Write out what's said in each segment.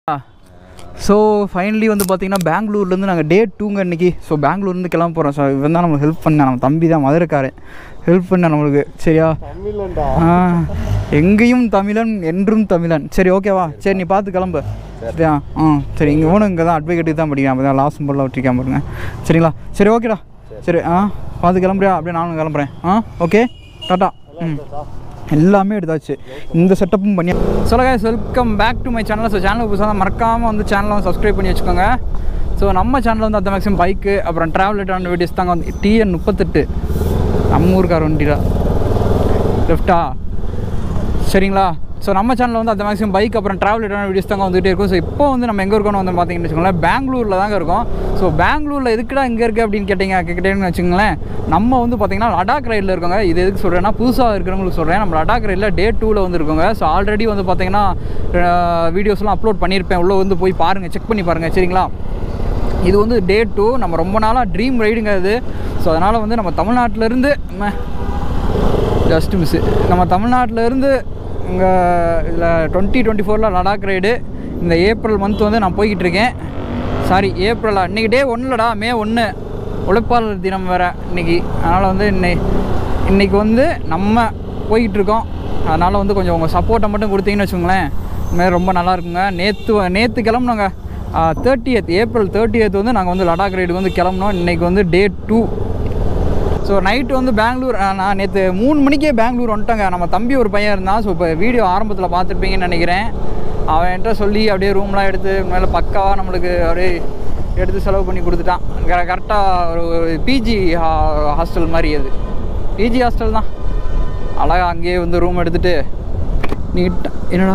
So finally வந்து பார்த்தீங்கன்னா பெங்களூர்லேருந்து நாங்கள் டே டூங்க இன்னைக்கு ஸோ பெங்களூர்லேருந்து கிளம்ப போகிறோம் ஸோ இவன் தான் நமக்கு ஹெல்ப் பண்ண நம்ம தம்பி தான் மதுரைக்காரன் ஹெல்ப் பண்ண நம்மளுக்கு சரியா தமிழன்டா ஆ எங்கேயும் தமிழன் என்றும் தமிழன் சரி ஓகேவா சரி நீ பார்த்து கிளம்பு சரியா ஆ சரி இங்கே இவனும் இங்கே தான் அட்வொகேட்டுக்கு தான் படிக்கிறான் அப்போ தான் லாஸ் சிம்பிளாக விட்டுருக்கான் பாருங்க சரிங்களா சரி ஓகேடா சரி ஆ பார்த்து கிளம்புறியா அப்படியே நானும் கிளம்புறேன் ஆ ஓகே டாட்டா ம் எல்லாமே எடுத்தாச்சு இந்த செட்டப்பும் பண்ணி சொல்லுங்க welcome back to my channel so channel புதுசாக தான் மறக்காமல் வந்து சேனலை வந்து சப்ஸ்கிரைப் பண்ணி வச்சுக்கோங்க ஸோ நம்ம சேனலில் வந்து அந்த மேக்ஸிமம் பைக்கு அப்புறம் ட்ராவல் ரிலேட்டான வீடியோஸ் தாங்க வந்து டிஎன் முப்பத்தெட்டு நம்ம ஊருக்கார வண்டிடா லெஃப்டா சரிங்களா ஸோ நம்ம சேனலில் வந்து அந்த மேக்ஸிமம் பைக் அப்புறம் ட்ராவல் ரிலேட்டான வீடியோஸ் தாங்க வந்துகிட்டே இருக்கும் ஸோ இப்போ வந்து நம்ம எங்கே இருக்கோம்னு வந்து பார்த்தீங்கன்னு வச்சுக்கோங்களேன் பெங்களூரில் தாங்க இருக்கோம் ஸோ பெங்களூரில் எதுக்குடா இங்கே இருக்குது அப்படின்னு கேட்டிங்க கேட்டீங்கன்னு வச்சுக்கோங்களேன் நம்ம வந்து பார்த்தீங்கன்னா லடாக் ரைடில் இருக்கோங்க இது எதுக்கு சொல்கிறேன்னா புதுசாக இருக்கிறவங்களுக்கு சொல்கிறேன் நம்ம லடாக் ரைடில் டே டூவில் வந்து இருக்கோங்க ஸோ ஆல்ரெடி வந்து பார்த்தீங்கன்னா வீடியோஸ்லாம் அப்லோட் பண்ணியிருப்பேன் உள்ளே வந்து போய் பாருங்கள் செக் பண்ணி பாருங்கள் சரிங்களா இது வந்து டே டூ நம்ம ரொம்ப நாளாக ட்ரீம் ரைடுங்க இது ஸோ அதனால் வந்து நம்ம தமிழ்நாட்டிலேருந்து ஜஸ்ட் மிஸ்ஸு நம்ம தமிழ்நாட்டில் இருந்து இங்கே இதில் டுவெண்ட்டி டுவெண்ட்டி ஃபோரில் லடாக் ரைடு இந்த ஏப்ரல் மந்த் வந்து நான் போய்கிட்டு இருக்கேன் சாரி ஏப்ரலா இன்றைக்கி டே ஒன்றுலடா மே ஒன்று உழைப்பாளர் தினம் வேறு இன்னைக்கு அதனால் வந்து இன்னை இன்றைக்கி வந்து நம்ம போய்கிட்டு இருக்கோம் அதனால் வந்து கொஞ்சம் உங்கள் சப்போர்ட்டை மட்டும் கொடுத்தீங்கன்னு வச்சுக்கோங்களேன் இந்தமாதிரி ரொம்ப நல்லா இருக்குங்க நேற்று நேற்று கிளம்புனோங்க தேர்ட்டி ஏப்ரல் தேர்ட்டி வந்து நாங்கள் வந்து லடாக் ரைடுக்கு வந்து கிளம்புனோம் இன்றைக்கி வந்து டே டூ ஸோ நைட்டு வந்து பெங்களூர் அஹ், நான் நேற்று மூணு மணிக்கே பெங்களூர் வந்துட்டேங்க நம்ம தம்பி ஒரு பையன் இருந்தான் ஸோ இப்போ வீடியோ ஆரம்பத்தில் பார்த்துருப்பீங்கன்னு நினைக்கிறேன் அவன் என்கிட்ட சொல்லி அப்படியே ரூம்லாம் எடுத்து மேலே பக்காவாக நம்மளுக்கு அப்படியே எடுத்து செலவு பண்ணி கொடுத்துட்டான் கரெக்டாக ஒரு பிஜி ஹாஸ்டல் மாதிரி அது பிஜி ஹாஸ்டல் தான் அழகா அங்கேயே வந்து ரூம் எடுத்துட்டு நீட்டாக என்னடா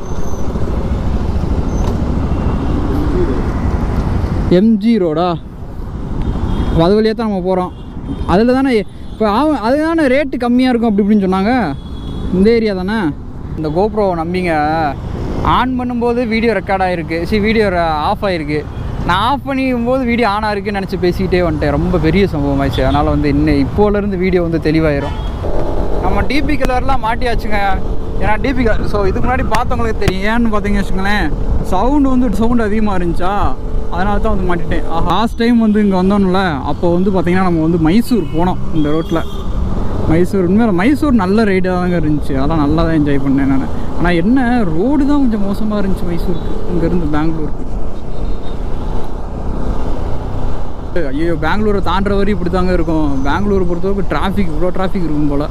எம்ஜி ரோடா அப்ப அது வழியாக தான் நம்ம போகிறோம் அதில் தானே இப்போ அவன் அது தானே ரேட்டு கம்மியாக இருக்கும் அப்படி இப்படின்னு சொன்னாங்க இந்த ஏரியா தானே இந்த கோப்ரோவை நம்பிங்க ஆன் பண்ணும்போது வீடியோ ரெக்கார்ட் ஆகிருக்கு சரி வீடியோ ஆஃப் ஆகிருக்கு நான் ஆஃப் பண்ணிக்கும்போது வீடியோ ஆன் ஆகிருக்குன்னு நினச்சி பேசிக்கிட்டே வந்துட்டேன் ரொம்ப பெரிய சம்பவம் ஆயிடுச்சு அதனால் வந்து இன்னும் இப்போலேருந்து வீடியோ வந்து தெளிவாயிரும் நம்ம டிபி கலர்லாம் மாட்டியாச்சுங்க ஏன்னா டிபி கலர் ஸோ இதுக்கு முன்னாடி பார்த்தவங்களுக்கு தெரியும் ஏன்னு பார்த்தீங்கன்னு வச்சுக்கோங்களேன் சவுண்டு வந்து சவுண்டு அதிகமாக இருந்துச்சா அதனால தான் வந்து மாட்டிட்டேன் லாஸ்ட் டைம் வந்து இங்கே வந்தோம்ல அப்போ வந்து பார்த்தீங்கன்னா நம்ம வந்து மைசூர் போனோம் இந்த ரோட்டில் மைசூர் உண்மையில மைசூர் நல்ல ரைடாக தாங்க இருந்துச்சு அதெல்லாம் நல்லா தான் என்ஜாய் பண்ணேன் நான் ஆனால் என்ன ரோடு தான் கொஞ்சம் மோசமாக இருந்துச்சு மைசூருக்கு இங்கேருந்து பெங்களூருக்கு ஐயோ பெங்களூரை தாண்டுற வரையும் இப்படி தாங்க இருக்கும் பெங்களூரை பொறுத்தவரைக்கும் டிராஃபிக் இவ்வளோ டிராஃபிக் இருக்கும் போல்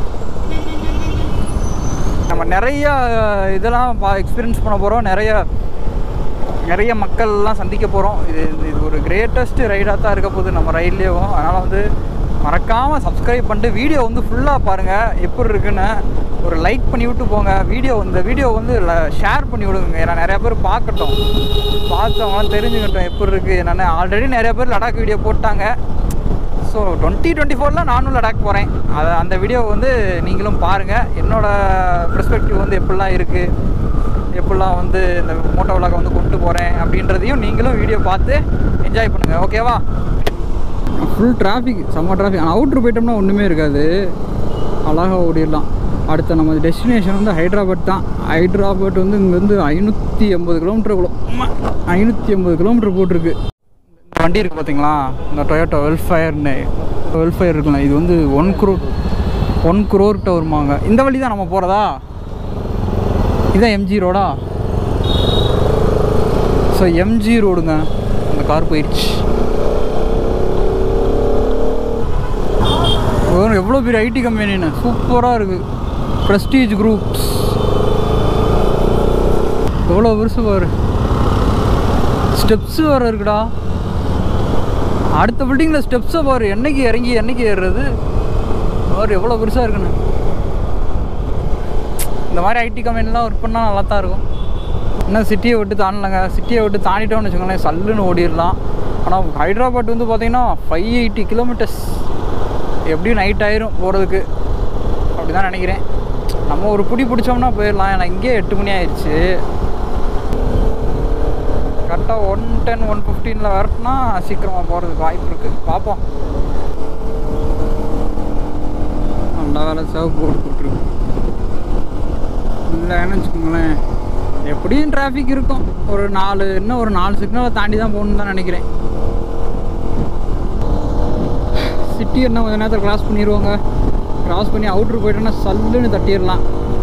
நம்ம நிறைய இதெல்லாம் பா எக்ஸ்பீரியன்ஸ் பண்ண போகிறோம் நிறைய நிறைய மக்கள்லாம் சந்திக்க போகிறோம் இது இது ஒரு கிரேட்டஸ்ட் ரைடாக தான் இருக்க போகுது நம்ம ரைட்லேயும் அதனால் வந்து மறக்காமல் சப்ஸ்கிரைப் பண்ணிட்டு வீடியோ வந்து ஃபுல்லாக பாருங்கள் எப்படி இருக்குன்னு ஒரு லைக் பண்ணி விட்டு போங்க வீடியோ இந்த வீடியோ வந்து ஷேர் பண்ணி விடுங்க ஏன்னா நிறைய பேர் பார்க்கட்டும் பார்த்தவங்களாம் தெரிஞ்சுக்கட்டும் எப்படி இருக்குது என்னென்னு ஆல்ரெடி நிறைய பேர் லடாக் வீடியோ போட்டாங்க ஸோ டுவெண்ட்டி டுவெண்ட்டி ஃபோரில் நானும் லடாக் போகிறேன் அதை அந்த வீடியோ வந்து நீங்களும் பாருங்கள் என்னோடய பெர்ஸ்பெக்டிவ் வந்து எப்படிலாம் இருக்குது எப்படிலாம் வந்து இந்த மோட்டோ விளாக வந்து கொண்டு போகிறேன் அப்படின்றதையும் நீங்களும் வீடியோ பார்த்து என்ஜாய் பண்ணுங்கள் ஓகேவா ஃபுல் டிராஃபிக் செம்ம டிராஃபிக் ஆனால் அவுட்ரு போயிட்டோம்னா ஒன்றுமே இருக்காது அழகாக ஓடிடலாம் அடுத்த நம்ம டெஸ்டினேஷன் வந்து ஹைதராபாத் தான் ஹைதராபாத் வந்து இங்கேருந்து ஐநூற்றி எண்பது கிலோமீட்டருக்குள்ள ஐநூற்றி எண்பது கிலோமீட்டர் போட்டிருக்கு இந்த வண்டி இருக்குது பார்த்தீங்களா இந்த டொயோட்டோ வெல்ஃபயர்னு வெல்ஃபயர் இருக்குல்ல இது வந்து ஒன் குரோ ஒன் குரோர்கிட்ட வருமாங்க இந்த வழி தான் நம்ம போகிறதா இதான் எம்ஜி ரோடா ஸோ எம்ஜி ரோடுங்க அந்த கார் போயிடுச்சு ஒரு எவ்வளோ பெரிய ஐடி கம்பெனின்னு சூப்பராக இருக்குது ப்ரெஸ்டீஜ் குரூப்ஸ் எவ்வளோ பெருசு பாரு ஸ்டெப்ஸு வேறு இருக்குடா அடுத்த பில்டிங்கில் ஸ்டெப்ஸை பாரு என்னைக்கு இறங்கி என்னைக்கு ஏறுறது பாரு எவ்வளோ பெருசாக இருக்குன்னு இந்த மாதிரி ஐடி கம்பெனிலாம் ஒர்க் பண்ணால் நல்லா தான் இருக்கும் இன்னும் சிட்டியை விட்டு தாண்டலங்க சிட்டியை விட்டு தாண்டிட்டோம்னு வச்சுக்கோங்களேன் சல்லுன்னு ஓடிடலாம் ஆனால் ஹைதராபாத் வந்து பார்த்தீங்கன்னா ஃபைவ் எயிட்டி கிலோமீட்டர்ஸ் எப்படியும் நைட் ஆயிரும் போகிறதுக்கு அப்படி தான் நினைக்கிறேன் நம்ம ஒரு புடி பிடிச்சோம்னா போயிடலாம் ஏன்னா இங்கேயே எட்டு மணி ஆயிடுச்சு கரெக்டாக ஒன் டென் ஒன் ஃபிஃப்டீனில் வரட்டுனா சீக்கிரமாக போகிறதுக்கு வாய்ப்பு இருக்குது பார்ப்போம் நல்லா வேலை சேவ் போட்டு கொடுத்துருக்கு இல்லைன்னு வச்சுக்கோங்களேன் எப்படியும் டிராஃபிக் இருக்கும் ஒரு நாலு இன்னும் ஒரு நாலு சிக்னலை தாண்டி தான் போகணுன்னு தான் நினைக்கிறேன் சிட்டி என்ன கொஞ்ச நேரத்தில் கிராஸ் பண்ணிடுவாங்க கிராஸ் பண்ணி அவுட்ரு போயிட்டோன்னா சல்லுன்னு தட்டிடலாம்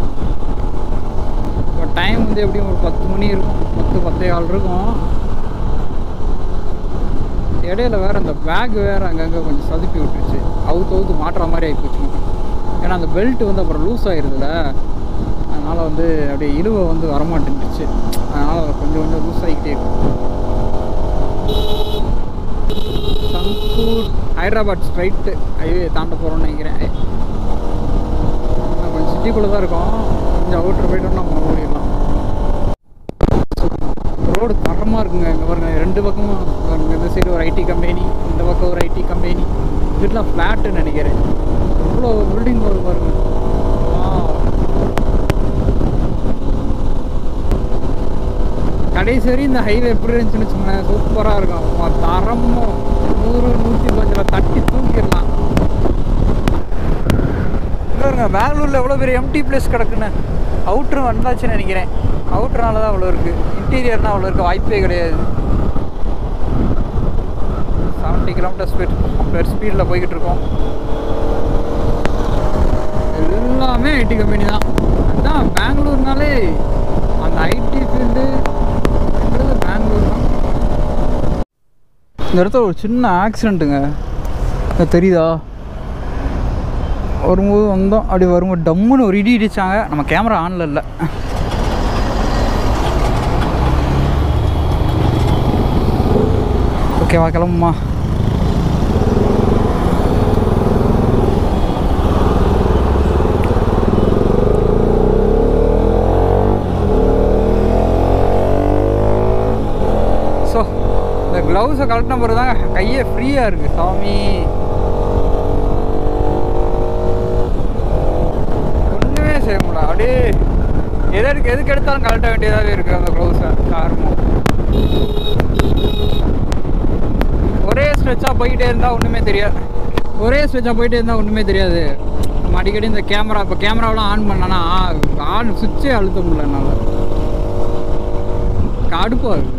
இப்போ டைம் வந்து எப்படியும் ஒரு பத்து மணி இருக்கும் பத்து பத்தே ஆள் இருக்கும் இடையில வேற அந்த பேக் வேற அங்கங்கே கொஞ்சம் சதுப்பி விட்டுருச்சு அவுத்து அவுத்து மாட்டுற மாதிரி ஆகிப்போச்சு ஏன்னா அந்த பெல்ட் வந்து அப்புறம் லூஸ் ஆயிருதுல அதனால் வந்து அப்படியே இழுவை வந்து வரமாட்டேங்குச்சு அதனால் கொஞ்சம் கொஞ்சம் லூஸ் ஆகிக்கிட்டே இருக்கும் சங்கூர் ஹைதராபாத் ஸ்ட்ரைட்டு ஹைவே தாண்ட போகிறோம்னு நினைக்கிறேன் நான் கொஞ்சம் சிட்டிக்குள்ளே தான் இருக்கோம் கொஞ்சம் அவுட்ரு போயிட்டோம்னா நம்ம ஓடிடலாம் ரோடு தரமாக இருக்குங்க இங்கே பாருங்க ரெண்டு பக்கமும் பாருங்க, இந்த சைடு ஒரு ஐடி கம்பெனி இந்த பக்கம் ஒரு ஐடி கம்பெனி இதெல்லாம் ஃப்ளாட்டுன்னு நினைக்கிறேன் இவ்வளோ பில்டிங் வருது பாருங்க Wow. கடைசி வரையும் இந்த ஹைவே எப்படி இருந்துச்சுன்னு வச்சுக்கோங்களேன் சூப்பராக இருக்கும் சும்மா தரமும் நூறு நூற்றி பஞ்சில் தட்டி தூக்கிடலாம் பாருங்க பெங்களூரில் எவ்வளோ பெரிய எம்டி பிளேஸ் கிடக்குன்னு அவுட்ரு வந்தாச்சுன்னு நினைக்கிறேன் அவுட்ருனால தான் அவ்வளோ இருக்குது இன்டீரியர்னால் அவ்வளோ இருக்க வாய்ப்பே கிடையாது செவன்ட்டி கிலோமீட்டர் ஸ்பீட் பெர் ஸ்பீடில் போய்கிட்டு இருக்கோம் எல்லாமே ஐடி கம்பெனி தான் அதுதான் பெங்களூர்னாலே அந்த ஐடி ஃபீல்டு பெங்களூர் தான் இந்த இடத்துல ஒரு சின்ன ஆக்சிடெண்ட்டுங்க இங்க தெரியுதா வரும்போது வந்தோம் அப்படி வரும்போது டம்முன்னு ஒரு இடி இடிச்சாங்க நம்ம கேமரா ஆனில் இல்லை ஓகேவா கிளம்புமா ஸோ இந்த க்ளவுஸை கழட்டின பிறகு தாங்க கையே ஃப்ரீயாக இருக்குது சாமி ஒன்றுமே செய்ய முடியல அப்படியே எதற்கு எதுக்கு எடுத்தாலும் கழட்ட வேண்டியதாகவே இருக்குது அந்த க்ளவுஸை காரணம் ஒரே ஸ்ட்ரெச்சாக போய்கிட்டே இருந்தால் ஒன்றுமே தெரியாது ஒரே ஸ்ட்ரெச்சாக போயிட்டே இருந்தால் ஒன்றுமே தெரியாது நம்ம அடிக்கடி இந்த கேமரா இப்போ கேமராவெலாம் ஆன் பண்ணனா ஆன் சுவிட்சே அழுத்த முடியல என்னால் கடுப்பாக இருக்கு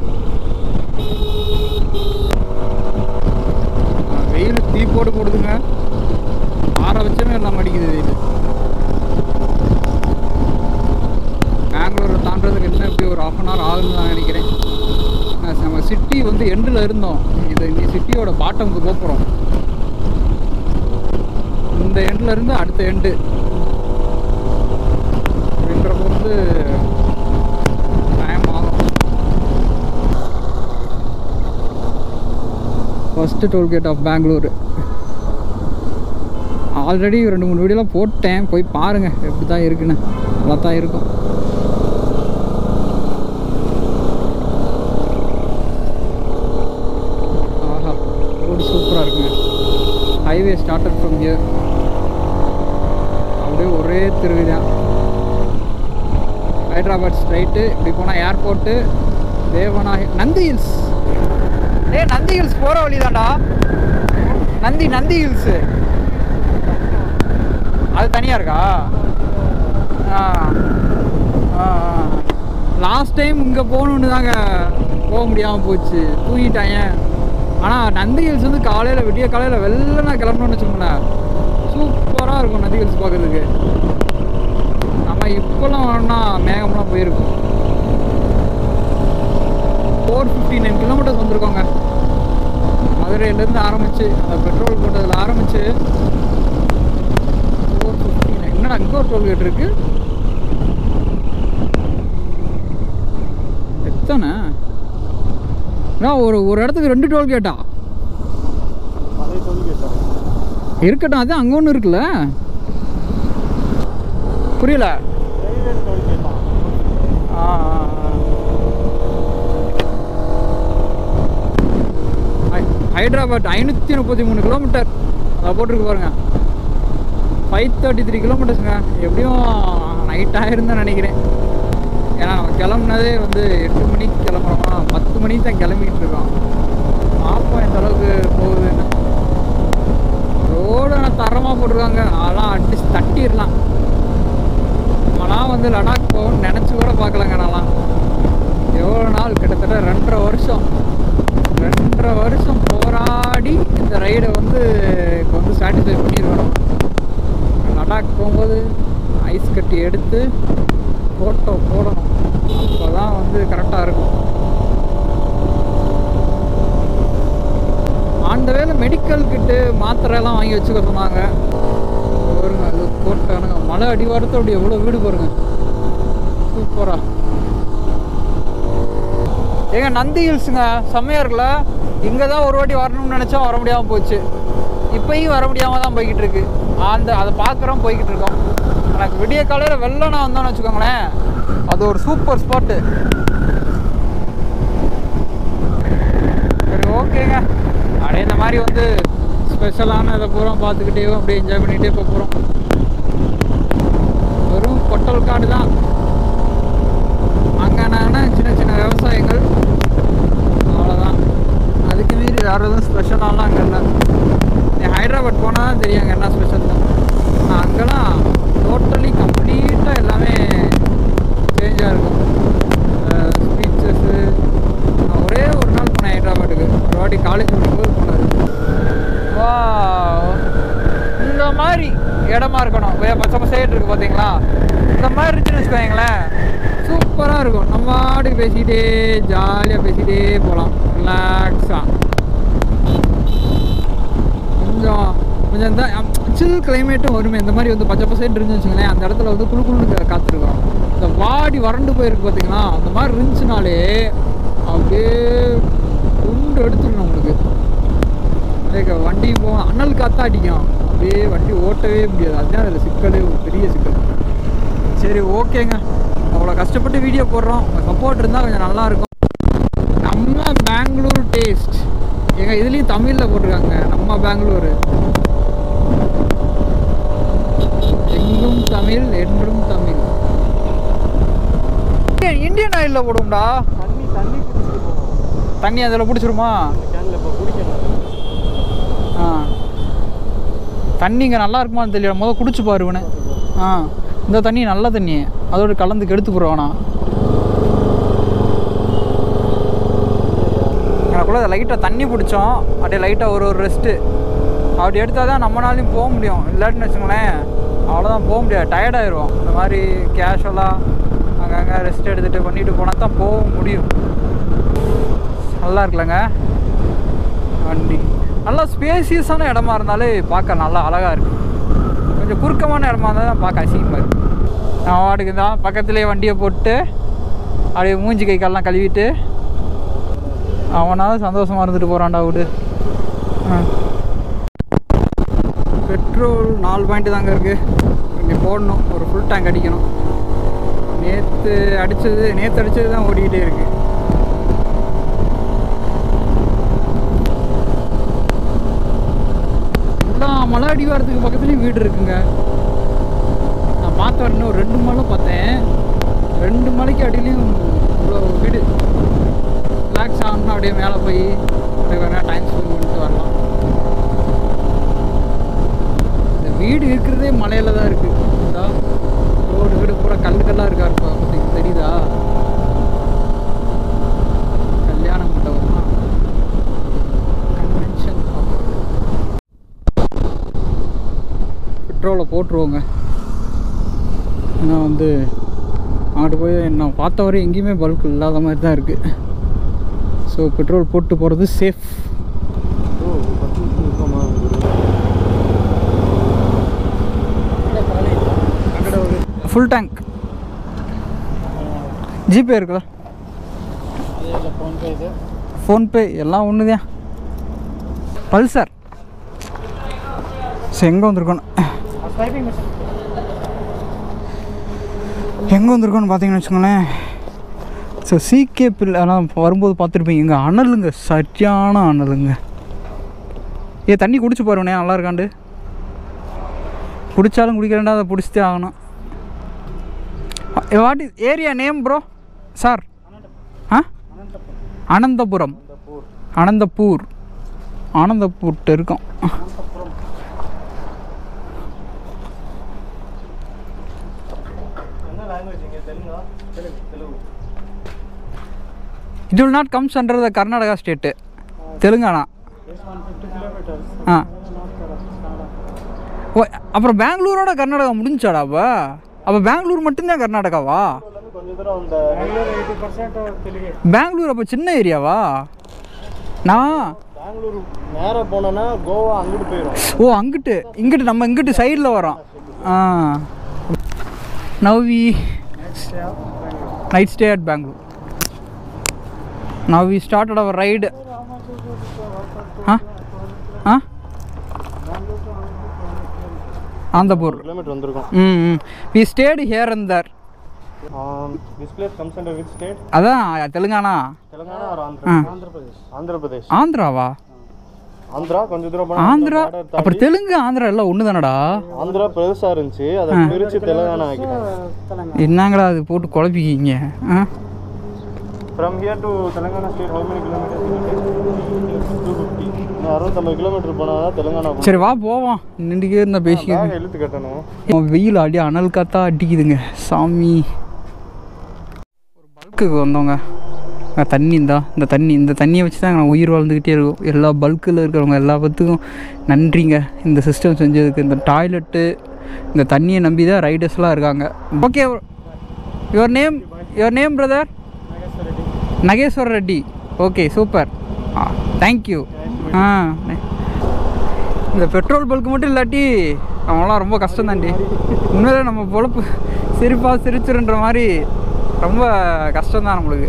ஆ, வெயில் தீ போட்டு போடுதுங்க ஆற வச்சுமே எல்லாம் அடிக்குது வெயில் பெங்களூரை தாண்டதுக்கு என்ன இப்படி ஒரு ஆஃப் அன் ஹவர் ஆகுதுன்னு தான் நினைக்கிறேன் நான் நம்ம சிட்டி வந்து எண்டில் இருந்தோம் இது நீ சிட்டியோட பாட்டமுக்கு போகிறோம் இந்த எண்டில் இருந்து அடுத்த எண்டு அப்படின்றப்போ வந்து டைம் ஆகும் first tollgate of Bangalore already ரெண்டு மூணு வீடியோலாம் போட்டேன் போய் பாருங்கள் எப்படி தான் இருக்குன்னு நல்லா தான் இருக்கும் ஆஹா ரோடு சூப்பராக இருக்குங்க ஹைவே ஸ்டார்டட் ஃப்ரம் ஹியர் அப்படியே ஒரே திருவி தான் ஹைதராபாத் ஸ்ட்ரைட்டு இப்படி போனால் ஏர்போர்ட்டு தேவனாகி நந்தி ஹில்ஸ் ஏ நந்தி ஹில்ஸ் போகிற வழி தான்டா நந்தி நந்தி ஹில்ஸு அது தனியாக இருக்கா ஆ ஆ லாஸ்ட் டைம் இங்கே போகணுன்னு தாங்க போக முடியாமல் போச்சு தூங்கிட்டாங்க ஆனால் நந்தி ஹில்ஸ் வந்து காலையில் விடிய காலையில் வெள்ளனா கிளம்பணும்னு வச்சுக்கோங்களேன் சூப்பராக இருக்கும் நந்தி ஹில்ஸ் பார்க்குறதுக்கு நம்ம இப்போலாம் வேணா மேகம்லாம் போயிருக்கோம் ஃபோர் ஃபிஃப்டி நைன் கிலோமீட்டர்ஸ் வந்திருக்கோங்க மதுரையிலேருந்து ஆரம்பிச்சு அந்த பெட்ரோல் போட்டதில் ஆரம்பிச்சு ஃபோர் ஃபிஃப்டி நைன் என்னடா அங்கே ஒரு டோல்கேட் இருக்கு எத்தனை நான் ஒரு ஒரு இடத்துக்கு ரெண்டு டோல்கேட்டா அதே டோல்கேட்டா இருக்கட்டும் அதான் அங்கே ஒன்று இருக்குல்ல புரியல ரயில்வே டோல்கேட்டா ஆ, ஆ, ஆ. ஹை- ஹைதராபாத் ஐநூற்றி முப்பத்தி மூணு கிலோமீட்டர் அதை போட்டிருக்கு பாருங்க ஃபைவ் தேர்ட்டி த்ரீ கிலோமீட்டர்ஸுங்க எப்படியும் நைட் ஆயிருந்தேன் நினைக்கிறேன் ஏன்னா நம்ம கிளம்புனதே வந்து எட்டு மணிக்கு கிளம்புறோமா பத்து மணிக்கு தான் கிளம்பிக்கிட்டு இருக்கோம் பார்ப்போம் எந்த அளவுக்கு போகுதுன்னு ரோடு ஆனால் தரமாக போட்டிருக்காங்க அதெல்லாம் அடிச்சு தட்டிடலாம் நம்மளாம் வந்து லடாக் போகணும்னு நினச்சி கூட பார்க்கலங்க நான்லாம் எடுத்து ஃபோட்டோ போடணும் அப்போ தான் வந்து கரெக்டாக இருக்கும் அந்த வேலை மெடிக்கல் கிட்டு மாத்திரை எல்லாம் வாங்கி வச்சுக்க சொன்னாங்க பாருங்க அது போட்டானுங்க மலை அடிவாரத்தை அப்படி எவ்வளோ வீடு பாருங்க சூப்பரா ஏங்க நந்தி ஹில்ஸுங்க செம்மையா இருக்குல்ல இங்கே தான் ஒரு வாட்டி வரணும்னு நினச்சா வர முடியாமல் போச்சு இப்பயும் வர முடியாமல் தான் போய்கிட்டு இருக்கு அந்த அதை பார்க்குறோம் போய்கிட்டு இருக்கோம் எனக்கு விடிய காலையில் வெள்ளம் நான் வந்தோன்னு வச்சுக்கோங்களேன் அது ஒரு சூப்பர் ஸ்பாட்டு சரி ஓகேங்க அப்படியே இந்த மாதிரி வந்து ஸ்பெஷலான இதை பூரா பார்த்துக்கிட்டே அப்படியே என்ஜாய் பண்ணிகிட்டே போக போகிறோம் வெறும் பொட்டல் காடு தான் அங்கே சின்ன சின்ன விவசாயங்கள் அவ்வளோதான் அதுக்கு மீறி வேறு எதுவும் ஸ்பெஷலாலாம் அங்கே இல்லை நீ ஹைதராபாத் போனால் தான் தெரியும் அங்கே என்ன ஸ்பெஷல் தான் ஆனால் அங்கெல்லாம் டோட்டலி கம்ப்ளீட்டாக எல்லாமே சேஞ்சாக இருக்கும் ஸ்பீச்சஸ்ஸு நான் ஒரே ஒரு நாள் போனேன் ஹைதராபாத்துக்கு ஒரு வாட்டி காலேஜ் படிக்கும்போது போனது வா இந்த மாதிரி இடமா இருக்கணும் வே- பச்சை பசேட்டு இருக்கு பார்த்தீங்களா இந்த மாதிரி இருந்துச்சுன்னு வச்சுக்கோங்களேன் சூப்பராக இருக்கும் நம்ம பாட்டுக்கு பேசிக்கிட்டே ஜாலியாக பேசிக்கிட்டே போகலாம் ரிலாக்ஸாக கொஞ்சம் கொஞ்சம் இந்த சில் கிளைமேட்டும் வருமே இந்த மாதிரி வந்து பச்சை பசேட்டு இருந்துச்சு வச்சுங்களேன் அந்த இடத்துல வந்து குளு குளுன்னு காத்திருக்கிறோம் இந்த வாடி வறண்டு போயிருக்கு பார்த்தீங்களா அந்த மாதிரி இருந்துச்சுனாலே அப்படியே குண்டு எடுத்துடும் நம்மளுக்கு அதே வண்டி போ அனல் காத்தா அடிக்கும் அப்படியே வண்டி ஓட்டவே முடியாது அதுதான் அதில் சிக்கல் ஒரு பெரிய சிக்கல் சரி ஓகேங்க அவ்வளோ கஷ்டப்பட்டு வீடியோ போடுறோம் உங்கள் சப்போர்ட் இருந்தால் கொஞ்சம் நல்லா இருக்கும் நம்ம பெங்களூர் டேஸ்ட் எங்க இதுலேயும் தமிழில் போட்டிருக்காங்க நம்ம பெங்களூர் எங்கும் தமிழ் என்றும் தமிழ் இந்தியன் ஆயிலில் போடுவோம்டா தண்ணி தண்ணி குடிச்சிட்டு போவோம் தண்ணி அதில் பிடிச்சிருமா இந்த கேனில் இப்போ குடிக்கணும் ஆ தண்ணி இங்கே நல்லா இருக்குமான்னு தெரியல முதல் குடிச்சு பாருவனே ஆ இந்த தண்ணி நல்ல தண்ணி அதோட கலந்து கெடுத்து போடுவானா எனக்குள்ள லைட்டாக தண்ணி பிடிச்சோம் அப்படியே லைட்டாக ஒரு ஒரு ரெஸ்ட்டு அப்படி எடுத்தால் தான் நம்மளாலையும் போக முடியும் இல்லாட்டின்னு வச்சுங்களேன் அவ்வளோதான் போக முடியாது டயர்டாயிருவோம் இந்த மாதிரி கேஷுவலாக அங்கங்கே ரெஸ்ட் எடுத்துகிட்டு பண்ணிட்டு போனால் தான் போக முடியும் நல்லா இருக்குல்லங்க வண்டி நல்லா ஸ்பேசியஸான இடமா இருந்தாலே பார்க்க நல்லா அழகாக இருக்கு கொஞ்சம் குறுக்கமான இடமா இருந்தால் தான் பார்க்க அசிங்கமாக இருக்கு நான் வாட்டுக்கு தான் பக்கத்துலேயே வண்டியை போட்டு அப்படியே மூஞ்சி கை கால்லாம் கழுவிட்டு அவனாவது சந்தோஷமாக இருந்துட்டு போகிறான்டா விடு ஆ பெட்ரோல் நாலு பாயிண்ட் தாங்க இருக்குது இங்கே போடணும் ஒரு ஃபுல் டேங்க் அடிக்கணும் நேற்று அடித்தது நேற்று அடித்தது தான் ஓடிக்கிட்டே இருக்குது எல்லா மலை அடிவாரத்துக்கு பக்கத்துலேயும் வீடு இருக்குங்க நான் பார்த்த உடனே ஒரு ரெண்டு மலை பார்த்தேன் ரெண்டு மலைக்கு அடியிலையும் இவ்வளோ வீடு ரிலாக்ஸ் ஆகணும்னா அப்படியே மேலே போய் அப்படியே வேணால் டைம் ஸ்பெண்ட் பண்ணிட்டு வரலாம் இந்த வீடு இருக்கிறதே மலையில தான் இருக்குது ரோடு வீடு பூரா கல் கல்லாக இருக்கா இருப்பா பார்த்தீங்க தெரியுதா கல்யாண மண்டபம் கன்வென்ஷன் பெட்ரோலை போட்டுருவோங்க ஏன்னா வந்து அங்கிட்டு போய் நான் பார்த்த வரை எங்கேயுமே பல்க் இல்லாத மாதிரி தான் இருக்குது ஸோ பெட்ரோல் போட்டு போகிறது சேஃப் ஓ பத்து நிமிஷம் இருக்கோமா அக்கட ஒரு ஃபுல் டேங்க் ஜிபே இருக்குல்ல அதே இல்லை ஃபோன்பே இது ஃபோன்பே எல்லாம் ஒன்று தான் பல்சர் ஸோ எங்கே வந்திருக்கோன்னு ஸ்வைப்பிங் மிஷின் எங்கே வந்திருக்கோன்னு பார்த்தீங்கன்னு வச்சுக்கோங்களேன் ஸோ சிகே பில் ஆனால் வரும்போது பார்த்துருப்பீங்க இங்கே அனலுங்க சரியான அனலுங்க ஏ தண்ணி குடிச்சு பாருவனே நல்லா இருக்காண்டு குடித்தாலும் குடிக்கிறேன்டா அதை பிடிச்சதே ஆகணும் what is area name bro sir ஆ அனந்தபுரம் அனந்தபூர் ஆனந்தபூர்ட்ட இருக்கோம் என்ன லாங்குவேஜ் இங்கே தெலுங்கா Telugu Telugu it will not comes under the Karnataka state Telangana just one fifty kilometres ah not Kannada oh அப்புறம் பெங்களூரோட கர்நாடகா முடிஞ்சாடா அப்போ அப்போ பெங்களூர் மட்டும்தான் கர்நாடகாவா கொஞ்சம் தூரம் அந்த பெங்களூர் எயிட்டி பர்சன்ட் தெலுங்கு பெங்களூர் அப்போ சின்ன ஏரியாவா நான் பெங்களூர் நேராக போனோன்னா கோவா அங்கிட்டு போயிடும் ஓ அங்கிட்டு இங்கிட்டு நம்ம இங்கிட்டு சைடில் வரோம் ah now we night stay at Bangalore now we started our ride ah ah Anantapur kilometre வந்திருக்கும் hmm hmm we stayed here and there this place comes under which state அதான் தெலுங்கானா தெலுங்கானா ஆர் ஆந்திரா ஆ. ஆந்திர பிரதேஷ் ஆந்திர பிரதேஷ் ஆந்திராவா ஆந்திரா கொஞ்சம் தூரம் போனா ஆந்திரா border தாண்டி அப்புறம் தெலுங்கு ஆந்திரா எல்லாம் ஒன்று தானடா ஆந்திரா பெருசா இருந்துச்சு அதை பிரிச்சு தெலுங்கானா ஆக்கிட்டாங்க என்னங்களா அது போட்டு குழப்பிக்கிங்க ah from here to Telangana state how many kilometres two fifty அறுபத்தொம்பது கிலோமீட்டர் போனால் தான் தெலுங்கானா போகணும் சரி வா போவோம் நின்றுக்கே இருந்தா பேசிக்க பேக் இழுத்து கட்டணும் அவன் வெயில் அடி அனல் காத்தா அடிக்குதுங்க சாமி ஒரு பல்க்குக்கு வந்தோங்க அங்க தண்ணி இந்தா இந்த தண்ணி இந்த தண்ணியை வச்சு தான் நான் உயிர் வாழ்ந்துக்கிட்டே இருக்கும் எல்லா பல்கில் இருக்கிறவங்க எல்லா பத்துக்கும் நன்றிங்க இந்த சிஸ்டம் செஞ்சதுக்கு இந்த டாய்லெட்டு இந்த தண்ணியை நம்பி தான் ரைடர்ஸ்லாம் இருக்காங்க okay your name your name brother Nageswara Reddy okay super ah thank you ah இந்த பெட்ரோல் பல்க் மட்டும் இல்லாட்டி அவங்களாம் ரொம்ப கஷ்டம் தாண்டி உண்மையிலே நம்ம பொழப்பு சிரிப்பாக சிரிச்சிருன்ற மாதிரி ரொம்ப கஷ்டம்தான் நம்மளுக்கு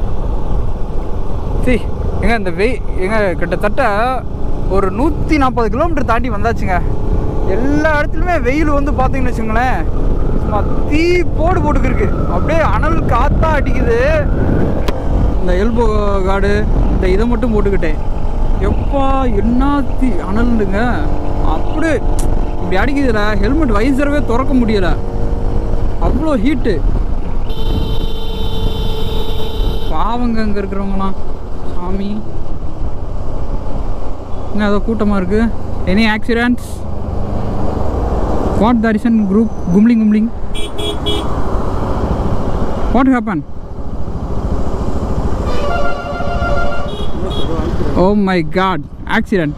சி எங்க இந்த வெய் எங்க கிட்டத்தட்ட ஒரு நூற்றி நாற்பது கிலோமீட்டர் தாண்டி வந்தாச்சுங்க எல்லா இடத்துலையுமே வெயில் வந்து பார்த்தீங்கன்னு வச்சுங்களேன் சும்மா தீ போடு போட்டுக்கிருக்கு அப்படியே அனல் காத்தா அடிக்குது இந்த எல்போ கார்டு இந்த இதை மட்டும் போட்டுக்கிட்டேன் எப்பா என்ன தீ அனலுங்க அப்படியே இப்படி அடிக்குதுல ஹெல்மெட் வைசரவே திறக்க முடியல அவ்வளோ ஹீட்டு பாவங்க அங்கே இருக்கிறவங்களாம் சாமி என்ன ஏதோ கூட்டமாக இருக்கு எனி ஆக்சிடென்ட்ஸ் வாட் தரிசன் குரூப் கும்லிங் கும்லிங் what happen oh my god accident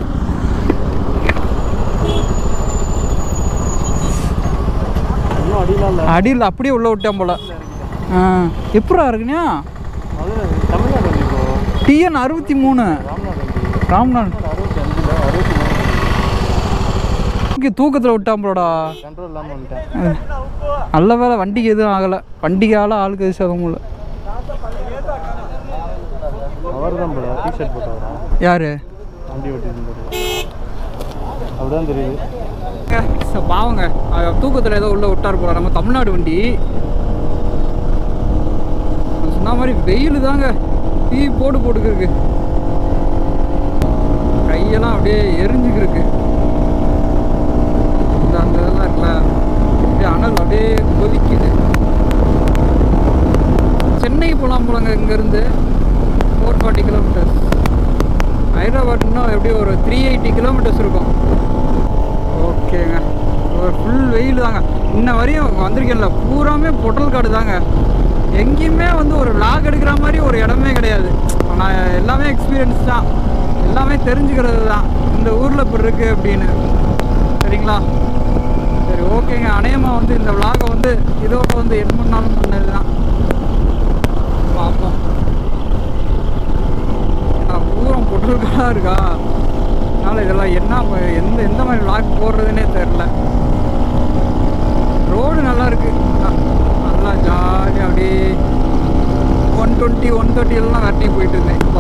இன்னும் அடியில் இல்லை அடியில் அப்படியே உள்ள விட்டேன் போல ஆ எப்படா இருக்குண்ணா அது தமிழ்நாடு வந்து இப்போ டிஎன் அறுபத்தி மூணு ராம்நாத் ராம்நாத் அறுபத்தி அஞ்சில் அறுபத்தி மூணு இங்கே தூக்கத்தில் விட்டான் போலடா கண்ட்ரோல் இல்லாமல் வந்துட்டேன் நல்ல வேலை வண்டிக்கு எதுவும் ஆகலை வண்டிக்கால ஆளுக்கு எது சேதமும் இல்லை அவர் தான் போல டிஷர்ட் போட்டவரா யார் வண்டி ஓட்டிட்டு அப்படிதான் தெரியுது பாவங்க அவர் தூக்கத்தில் ஏதோ உள்ள விட்டார் போல நம்ம தமிழ்நாடு வண்டி நான் சொன்ன மாதிரி வெயில் தாங்க தீ போட்டு போட்டுக்கிருக்கு கையெல்லாம் அப்படியே எரிஞ்சுக்கிருக்கு இந்த அந்த இதெல்லாம் இருக்குல்ல அப்படியே அனல் அப்படியே கொதிக்குது சென்னை போகலாம் போலங்க இங்கேருந்து ஃபோர் ஃபார்ட்டி கிலோமீட்டர்ஸ் ஹைதராபாத் இன்னும் எப்படியும் ஒரு த்ரீ எயிட்டி கிலோமீட்டர்ஸ் இருக்கும் ஓகேங்க ஒரு ஃபுல் வெயில் தாங்க இன்ன வரையும் வந்திருக்கேன்ல பூராமே பொட்டல் காடு தாங்க எங்கேயுமே வந்து ஒரு vlog எடுக்கிற மாதிரி ஒரு இடமே கிடையாது நான் எல்லாமே எக்ஸ்பீரியன்ஸ் தான் எல்லாமே தெரிஞ்சுக்கிறது தான் இந்த ஊரில் இப்படி இருக்குது அப்படின்னு சரிங்களா சரி ஓகேங்க அநேகமாக வந்து இந்த விலாகை வந்து இதோட வந்து என் பண்ணாலும் பண்ணது தான் பார்ப்போம் ஏன்னா பூரம் பொட்டல்காடாக இருக்கா அதனால் இதெல்லாம் என்ன ப- எந்த எந்த மாதிரி விளாக் போடுறதுனே தெரில ரோடு நல்லா இருக்கு ந- நல்லா ஜாலியாக அப்படியே ஒன் டுவெண்ட்டி ஒன் தேர்ட்டிலாம் கட்டி போயிட்டு இருந்தேன் இப்போ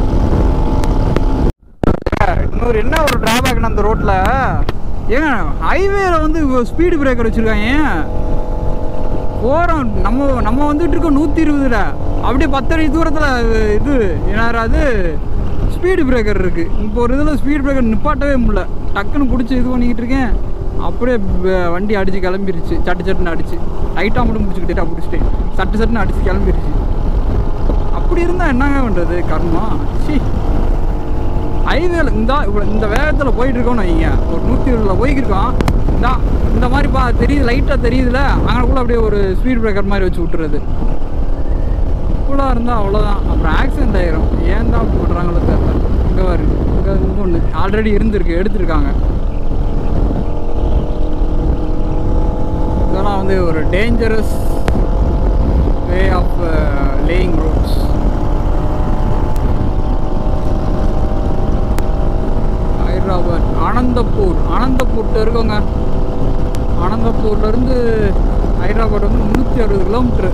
இன்னொரு என்ன ஒரு டிராபேக்னா அந்த ரோட்டில் ஏங்க ஹைவேல வந்து ஸ்பீடு பிரேக்கர் வச்சுருக்காங்க போகிறோம் நம்ம நம்ம வந்துட்டு இருக்கோம் நூற்றி இருபதுல அப்படியே பத்தடி தூரத்தில் இது என்னது ஸ்பீடு பிரேக்கர் இருக்குது இப்போ ஒரு இதில் ஸ்பீடு பிரேக்கர் நிப்பாட்டவே முடியல டக்குன்னு பிடிச்சி இது பண்ணிக்கிட்டு இருக்கேன் அப்படியே வ- வண்டி அடித்து கிளம்பிருச்சு சட்டு சட்டுன்னு அடிச்சு லைட்டாக மட்டும் பிடிச்சிக்கிட்டே பிடிச்சிட்டேன் சட்டு சட்டுன்னு அடிச்சு கிளம்பிருச்சு அப்படி இருந்தால் என்னங்க பண்ணுறது கர்மா சி ஹைவேல இந்த இவ்வளோ- இந்த வேகத்தில் போயிட்டு இருக்கோம்னு வைங்க ஒரு நூற்றி இருபதில் போய்க்கிருக்கோம் இந்த இந்த மாதிரி பா தெரியுது லைட்டாக தெரியுதுல அங்கனக்குள்ள அப்படியே ஒரு ஸ்பீட் பிரேக்கர் மாதிரி வச்சு விட்டுறது கூலாக இருந்தால் அவ்வளோதான் அப்புறம் ஆக்சிடென்ட் ஆயிரும் ஏன் தான் அப்படி பண்ணுறாங்களோ தெரியல இங்கே பாரு இங்கே இங்கே ஒன்று ஆல்ரெடி இருந்திருக்கு எடுத்திருக்காங்க இதெல்லாம் வந்து ஒரு dangerous way of laying roads Hyderabad Anantapur ஆனந்தப்பூர்ட்ட இருக்கோங்க ஆனந்தப்பூர்லேருந்து ஹைதராபாத் வந்து முந்நூற்றி அறுபது கிலோமீட்ரு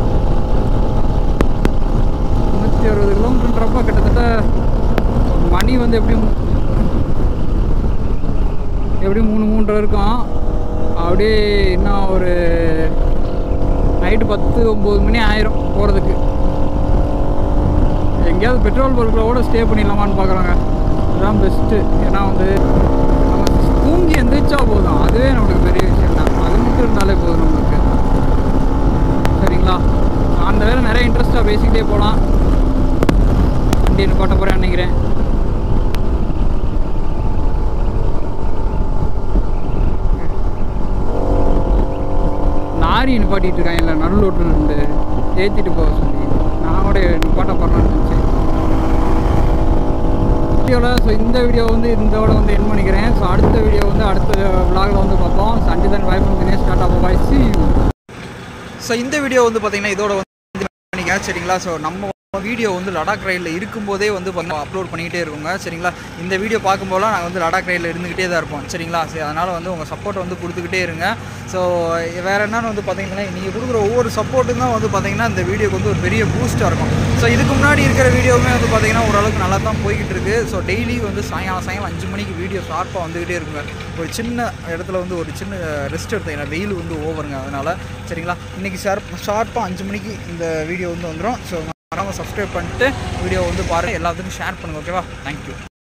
முந்நூற்றி அறுபது கிலோமீட்டர்ன்றப்ப கிட்டத்தட்ட மணி வந்து எப்படியும் எப்படியும் மூணு மூன்றரை இருக்கும் அப்படியே இன்னும் ஒரு நைட்டு பத்து ஒம்பது மணி ஆயிரும் போகிறதுக்கு எங்கேயாவது பெட்ரோல் பல்கில் கூட ஸ்டே பண்ணிடலாமான்னு பார்க்குறாங்க இதுதான் பெஸ்ட்டு ஏன்னா வந்து நம்ம தூங்கி எந்திரிச்சா போதும் அதுவே நம்மளுக்கு பெரிய விஷயம் தான் அது மட்டும் இருந்தாலே போதும் நம்மளுக்கு சரிங்களா அந்த வேலை நிறைய இன்ட்ரெஸ்ட்டாக பேசிக்கிட்டே போகலாம் வண்டி நிப்பாட்ட போகிறேன் நினைக்கிறேன் லாரி நிப்பாட்டிட்டு இருக்காங்க இல்லை நடுரோட்டில் இருந்து ஏற்றிட்டு போக சொல்லி நான் கூட நிப்பாட்ட போகிறேன்னு நினச்சேன் வீடியோவில் ஸோ இந்த வீடியோ வந்து இதோட வந்து என் பண்ணிக்கிறேன் ஸோ அடுத்த வீடியோ வந்து அடுத்த vlogல வந்து பார்ப்போம் சண்டே தான் வாய்ப்பு தினேஷ் டாட்டா பாய் சி ஸோ இந்த வீடியோ வந்து பார்த்தீங்கன்னா இதோட வந்து பண்ணிக்க சரிங்களா ஸோ நம்ம வீடியோ வந்து லடாக் ரயிலில் இருக்கும்போதே வந்து பார்த்தீங்கன்னா அப்லோட் பண்ணிக்கிட்டே இருக்கோங்க சரிங்களா இந்த வீடியோ பார்க்கும்போதெல்லாம் நாங்கள் வந்து லடாக் ரயிலில் இருந்துக்கிட்டே தான் இருப்போம் சரிங்களா சரி அதனால் வந்து உங்கள் சப்போர்ட் வந்து கொடுத்துக்கிட்டே இருங்க ஸோ வேறு என்னன்னு வந்து பார்த்தீங்கன்னா நீங்கள் கொடுக்குற ஒவ்வொரு சப்போர்ட்டும் தான் வந்து பார்த்தீங்கன்னா இந்த வீடியோக்கு வந்து ஒரு பெரிய பூஸ்ட்டாக இருக்கும் ஸோ இதுக்கு முன்னாடி இருக்கிற வீடியோவுமே வந்து பார்த்தீங்கன்னா ஓரளவுக்கு நல்லா தான் போய்கிட்டு இருக்கு ஸோ டெய்லி வந்து சாயங்காலம் சாயங்காலம் அஞ்சு மணிக்கு வீடியோ ஷார்ப்பாக வந்துக்கிட்டே இருக்குங்க ஒரு சின்ன இடத்துல வந்து ஒரு சின்ன ரெஸ்ட் எடுத்தேன் ஏன்னா வெயில் வந்து ஓவருங்க அதனால் சரிங்களா இன்றைக்கி ஷார்ப் ஷார்ப்பாக அஞ்சு மணிக்கு இந்த வீடியோ வந்து வந்துடும் ஸோ மறக்காம சப்ஸ்கிரைப் பண்ணிட்டு வீடியோ வந்து பாருங்கள் எல்லாத்துக்கும் ஷேர் பண்ணுங்கள் ஓகேவா தேங்க்யூ